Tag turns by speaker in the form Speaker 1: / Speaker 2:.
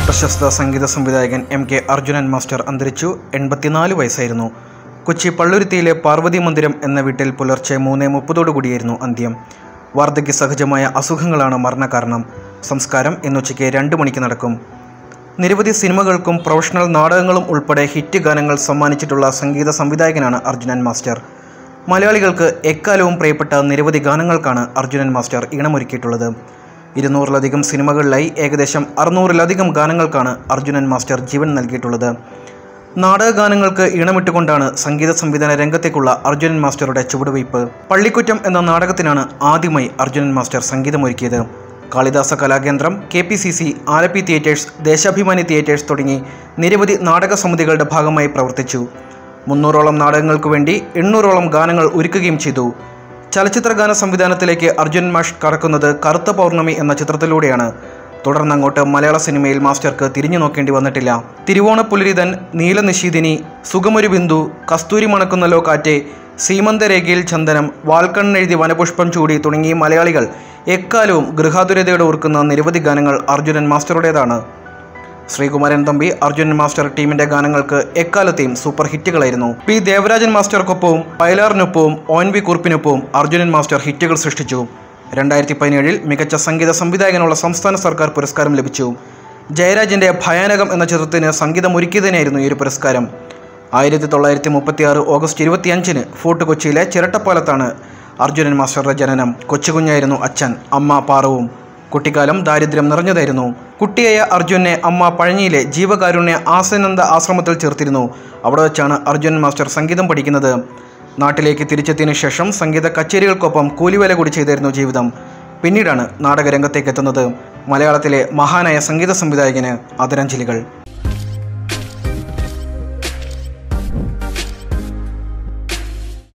Speaker 1: പ്രശസ്ത സംഗീത സംവിധായകൻ M K Arjunan master അന്തരിച്ചു എൺപത്തിനാല് വയസ്സായിരുന്നു കൊച്ചി പള്ളുരുത്തിയിലെ പാർവതി മന്ദിരം എന്ന വീട്ടിൽ പുലർച്ചെ മൂന്ന് മുപ്പതോടുകൂടിയായിരുന്നു അന്ത്യം വാർദ്ധക്യ സഹജമായ അസുഖങ്ങളാണ് മരണകാരണം സംസ്കാരം ഇന്നുച്ചയ്ക്ക് രണ്ട് മണിക്ക് നടക്കും നിരവധി സിനിമകൾക്കും പ്രൊഫഷണൽ നാടകങ്ങളും ഉൾപ്പെടെ ഹിറ്റ് ഗാനങ്ങൾ സമ്മാനിച്ചിട്ടുള്ള സംഗീത സംവിധായകനാണ് അർജുനൻ മാസ്റ്റർ മലയാളികൾക്ക് എക്കാലവും പ്രിയപ്പെട്ട നിരവധി ഗാനങ്ങൾക്കാണ് അർജുനൻ മാസ്റ്റർ ഈണമൊരുക്കിയിട്ടുള്ളത് ഇരുന്നൂറിലധികം സിനിമകളിലായി ഏകദേശം അറുന്നൂറിലധികം ഗാനങ്ങൾക്കാണ് അർജുനൻ മാസ്റ്റർ ജീവൻ നൽകിയിട്ടുള്ളത് നാടകഗാനങ്ങൾക്ക് ഈണമിട്ടുകൊണ്ടാണ് സംഗീത സംവിധാന രംഗത്തേക്കുള്ള അർജുനൻ മാസ്റ്ററുടെ ചുവടുവയ്പ് പള്ളിക്കുറ്റം എന്ന നാടകത്തിനാണ് ആദ്യമായി അർജുനൻ മാസ്റ്റർ സംഗീതമൊരുക്കിയത് Kalidasa Kalakendram K P C C Alleppey Theatres Deshabhimani Theatres തുടങ്ങി നിരവധി നാടക സമിതികളുടെ ഭാഗമായി പ്രവർത്തിച്ചു മുന്നൂറോളം നാടകങ്ങൾക്ക് വേണ്ടി എണ്ണൂറോളം ഗാനങ്ങൾ ഒരുക്കുകയും ചെയ്തു ചലച്ചിത്ര ഗാന സംവിധാനത്തിലേക്ക് അർജുൻ മാഷ് കടക്കുന്നത് കറുത്ത പൗർണമി എന്ന ചിത്രത്തിലൂടെയാണ് തുടർന്ന് അങ്ങോട്ട് മലയാള സിനിമയിൽ മാസ്റ്റർക്ക് തിരിഞ്ഞു നോക്കേണ്ടി വന്നിട്ടില്ല തിരുവോണപ്പുലരിതൻ നീലനിശീതിനി സുഗമൊരു ബിന്ദു കസ്തൂരി മണക്കുന്നല്ലോ കാറ്റെ സീമന്തരേഖയിൽ ചന്ദനം വാൽക്കണ്ണെഴുതി വനപുഷ്പം ചൂടി തുടങ്ങി മലയാളികൾ എക്കാലവും ഗൃഹാതുരതയോടെ ഓർക്കുന്ന നിരവധി ഗാനങ്ങൾ അർജുനൻ മാസ്റ്ററുടേതാണ് ശ്രീകുമാരൻ തമ്പി അർജുനൻ മാസ്റ്റർ ടീമിന്റെ ഗാനങ്ങൾക്ക് എക്കാലത്തെയും സൂപ്പർ ഹിറ്റുകളായിരുന്നു പി ദേവരാജൻ മാസ്റ്റർക്കൊപ്പവും വയലാറിനൊപ്പവും ഒ എൻ വി കുറുപ്പിനൊപ്പവും അർജുനൻ മാസ്റ്റർ ഹിറ്റുകൾ സൃഷ്ടിച്ചു രണ്ടായിരത്തി പതിനേഴിൽ മികച്ച സംഗീത സംവിധായകനുള്ള സംസ്ഥാന സർക്കാർ പുരസ്കാരം ലഭിച്ചു ജയരാജിന്റെ ഭയാനകം എന്ന ചിത്രത്തിന് സംഗീതം ഒരുക്കിയതിനായിരുന്നു ഈ ഒരു പുരസ്കാരം ആയിരത്തി തൊള്ളായിരത്തി മുപ്പത്തിയാറ് ഓഗസ്റ്റ് ഇരുപത്തിയഞ്ചിന് ഫോർട്ട് കൊച്ചിയിലെ ചിരട്ടപ്പാലത്താണ് അർജുനൻ മാസ്റ്ററുടെ ജനനം കൊച്ചുകുഞ്ഞായിരുന്നു അച്ഛൻ അമ്മ പാറവും കുട്ടിക്കാലം ദാരിദ്ര്യം നിറഞ്ഞതായിരുന്നു കുട്ടിയായ അർജുനെ അമ്മ പഴഞ്ഞിയിലെ ജീവകാരുണ്യ ആസനന്ദ ആശ്രമത്തിൽ ചേർത്തിരുന്നു അവിടെ വെച്ചാണ് അർജുൻ മാസ്റ്റർ സംഗീതം പഠിക്കുന്നത് നാട്ടിലേക്ക് തിരിച്ചെത്തിയതിനു ശേഷം സംഗീത കച്ചേരികൾക്കൊപ്പം കൂലിവേല കൂടി ചെയ്തായിരുന്നു ജീവിതം പിന്നീടാണ് നാടകരംഗത്തേക്ക് എത്തുന്നത് മലയാളത്തിലെ മഹാനായ സംഗീത സംവിധായകന് ആദരാഞ്ജലികൾ